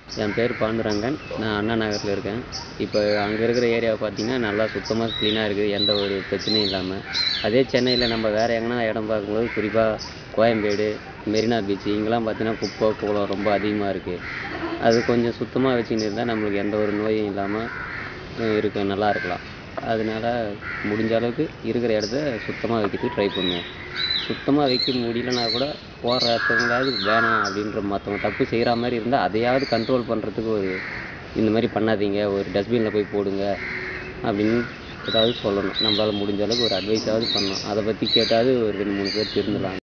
என் பேர் பாண்டுரங்கன் நான் அண்ணா நகரில் இருக்கேன் இப்போ அங்கே இருக்கிற ஏரியாவை பார்த்தீங்கன்னா நல்லா சுத்தமாக க்ளீனாக இருக்குது எந்த ஒரு பிரச்சனையும் இல்லாமல் அதே சென்னையில் நம்ம வேறு எங்கன்னா இடம் பார்க்கும்போது குறிப்பாக கோயம்பேடு மெரினா பீச் இங்கெல்லாம் பார்த்தீங்கன்னா குப்பை கூலம் ரொம்ப அதிகமாக இருக்குது அது கொஞ்சம் சுத்தமாக வச்சுன்னு இருந்தால் நம்மளுக்கு எந்த ஒரு நோயும் இல்லாமல் இருக்க நல்லா இருக்கலாம் அதனால முடிஞ்ச அளவுக்கு இருக்கிற இடத்த சுத்தமாக வைக்கிறதுக்கு ட்ரை பண்ணுவோம் சுத்தமாக வைக்க முடியலனா கூட போகிற இடத்துலயாவது வேணாம் அப்படின்ற மற்றவங்க தப்பு செய்கிற மாதிரி இருந்தால் அதையாவது கண்ட்ரோல் பண்ணுறதுக்கு ஒரு இந்த மாதிரி பண்ணாதீங்க ஒரு டஸ்ட்பினில் போய் போடுங்க அப்படின்னு ஏதாவது சொல்லணும் நம்மளால் முடிஞ்ச அளவுக்கு ஒரு அட்வைஸாவது பண்ணணும் அதை பற்றி கேட்டாவது ஒரு ரெண்டு மூணு பேர் திருந்தலாம்